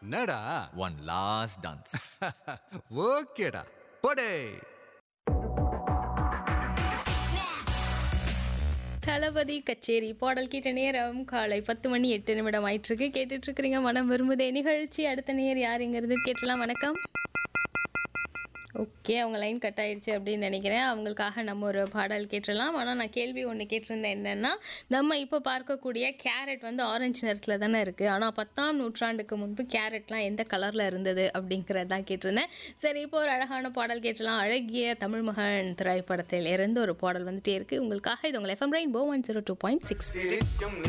என்னடா one last dance ஓகேடா போடே தளபதி கச்சேரி பாடல் கேட்ட நேரம் காலை பத்து மணி எட்டு நிமிடம் ஆயிட்டிருக்கு கேட்டுட்டு இருக்கிறீங்க மனம் விரும்புதே நிகழ்ச்சி அடுத்த நேர் யாருங்கிறது கேட்டலாம் வணக்கம் ஓகே அவங்க லைன் கட் ஆயிடுச்சு அப்படின்னு நினைக்கிறேன் அவங்களுக்காக நம்ம ஒரு பாடல் கேட்டுடலாம் ஆனால் நான் கேள்வி ஒன்று கேட்டிருந்தேன் என்னென்னா நம்ம இப்போ பார்க்கக்கூடிய கேரட் வந்து ஆரஞ்சு நிறத்தில் தானே இருக்குது ஆனால் பத்தாம் நூற்றாண்டுக்கு முன்பு கேரட்லாம் எந்த கலரில் இருந்தது அப்படிங்கிறது தான் கேட்டிருந்தேன் சரி இப்போ ஒரு அழகான பாடல் கேட்டலாம் அழகிய தமிழ் மகன் திரைப்படத்தில் இருந்து ஒரு பாடல் வந்துட்டே இருக்குது உங்களுக்காக இது உங்கள் FM rainbow one zero two point six சிரிக்கும்